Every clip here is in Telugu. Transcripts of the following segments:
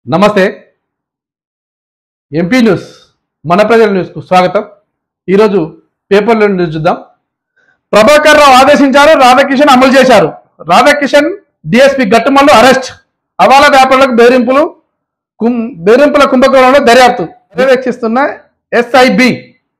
నమస్తే ఎంపీ న్యూస్ మన ప్రజల న్యూస్కు స్వాగతం ఈరోజు పేపర్లో న్యూస్ చూద్దాం ప్రభాకర్ రావు ఆదేశించారు రాధాకిషన్ అమలు చేశారు రాధాకిషన్ డిఎస్పి గట్టుమల్లు అరెస్ట్ అవాలా వ్యాపారులకు బెదిరింపులు కుం బెదిరింపుల కుంభకోణంలో దర్యాప్తు పర్యవేక్షిస్తున్న ఎస్ఐబి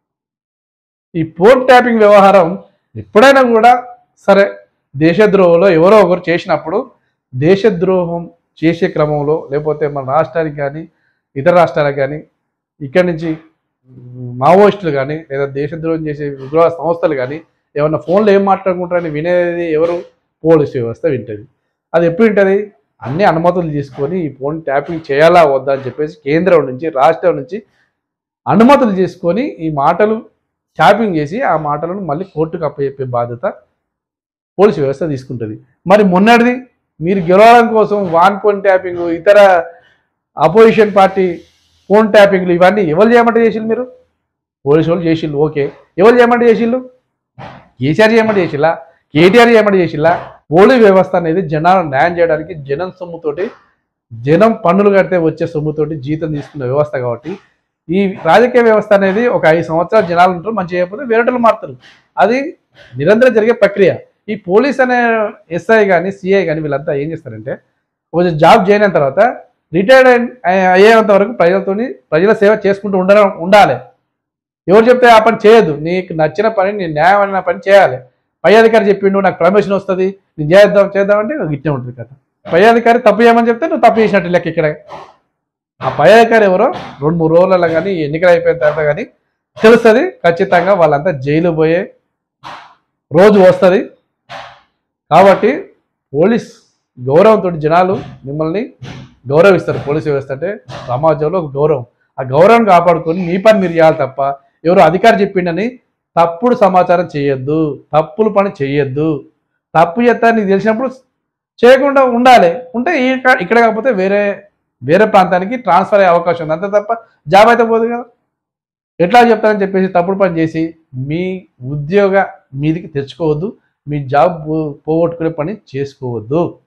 ఈ ఫోన్ ట్యాపింగ్ వ్యవహారం ఎప్పుడైనా కూడా సరే దేశద్రోహంలో ఎవరో ఒకరు చేసినప్పుడు దేశద్రోహం చేసే క్రమంలో లేకపోతే మన రాష్ట్రానికి కానీ ఇతర రాష్ట్రాలకు కానీ ఇక్కడి నుంచి మ్, మావోయిస్టులు కానీ లేదా దేశద్రోహం చేసే ఉగ్రవాద సంస్థలు కానీ ఏమన్నా ఫోన్లో ఏం మాట్లాడుకుంటారని వినేది ఎవరు పోలీసు వ్యవస్థ వింటది అది ఎప్పుడు వింటది అన్ని అనుమతులు తీసుకొని ఈ ఫోన్ ట్యాపింగ్ చేయాలా వద్దా అని చెప్పేసి కేంద్రం నుంచి రాష్ట్రం నుంచి అనుమతులు తీసుకొని ఈ మాటలు ట్యాపింగ్ చేసి ఆ మాటలను మళ్ళీ కోర్టుకు అప్పచెప్పే బాధ్యత పోలీసు వ్యవస్థ తీసుకుంటుంది మరి మొన్నటిది మీరు గెలవడం కోసం వాన్ ఫోన్ ట్యాపింగ్ ఇతర అపోజిషన్ పార్టీ ఫోన్ ట్యాపింగ్లు ఇవన్నీ ఎవరు చేయమంటే చేసిల్లు మీరు పోలీసు వాళ్ళు చేసిల్లు ఓకే ఎవరు చేయమంటే చేసిల్లు కేసీఆర్ చేయమంటే చేసిల్లా కేటీఆర్ చేయమంటే చేసిల్లా పోలీస్ వ్యవస్థ అనేది జనాలను న్యాయం చేయడానికి జనం సొమ్ముతోటి జనం పన్నులు కడితే వచ్చే సొమ్ముతోటి జీతం తీసుకున్న వ్యవస్థ కాబట్టి ఈ రాజకీయ వ్యవస్థ అనేది ఒక ఐదు సంవత్సరాలు జనాలు ఉంటారు మంచి చేయకపోతే వేరేటలు మారుతారు అది నిరంతరం జరిగే ప్రక్రియ ఈ పోలీస్ అనే ఎస్ఐ కానీ సిఐ కానీ వీళ్ళంతా ఏం చేస్తారంటే కొంచెం జాబ్ చేయని తర్వాత రిటైర్డ్ అయ్యేంత వరకు ప్రజలతోని ప్రజల సేవ చేసుకుంటూ ఉండడం ఉండాలి ఎవరు చెప్తే ఆ పని చేయొద్దు నీకు నచ్చిన పని నీ న్యాయమైన పని చేయాలి పై అధికారి చెప్పిండు నాకు ప్రమోషన్ వస్తుంది నేను చేద్దాం చేద్దామంటే గిట్టే ఉంటుంది కదా పై అధికారి తప్పు చేయమని చెప్తే నువ్వు తప్పు చేసినట్టు లెక్క ఇక్కడ ఆ పై అధికారి ఎవరో రెండు మూడు రోజులలో కానీ ఎన్నికలు అయిపోయిన తర్వాత కానీ తెలుస్తుంది ఖచ్చితంగా వాళ్ళంతా జైలు పోయే రోజు వస్తుంది కాబట్టి పోలీస్ గౌరవంతో జనాలు మిమ్మల్ని గౌరవిస్తారు పోలీస్ వ్యవస్థ అంటే సమాజంలో ఒక గౌరవం ఆ గౌరవం కాపాడుకొని మీ పని మీరు చేయాలి తప్ప ఎవరు అధికారి చెప్పిండని తప్పుడు సమాచారం చేయొద్దు తప్పులు పని చేయొద్దు తప్పు చేస్తా నీకు తెలిసినప్పుడు చేయకుండా ఉండాలి ఉంటే ఈ- ఇక్కడ కాకపోతే వేరే వేరే ప్రాంతానికి ట్రాన్స్ఫర్ అయ్యే అవకాశం ఉంది అంతే తప్ప జాబ్ అయితే పోదు కదా ఎట్లా చెప్తారని చెప్పేసి తప్పుడు పని చేసి మీ ఉద్యోగ మీదికి తెచ్చుకోవద్దు మీ జాబ్ పో- పోగొట్టుకునే పని చేసుకోవద్దు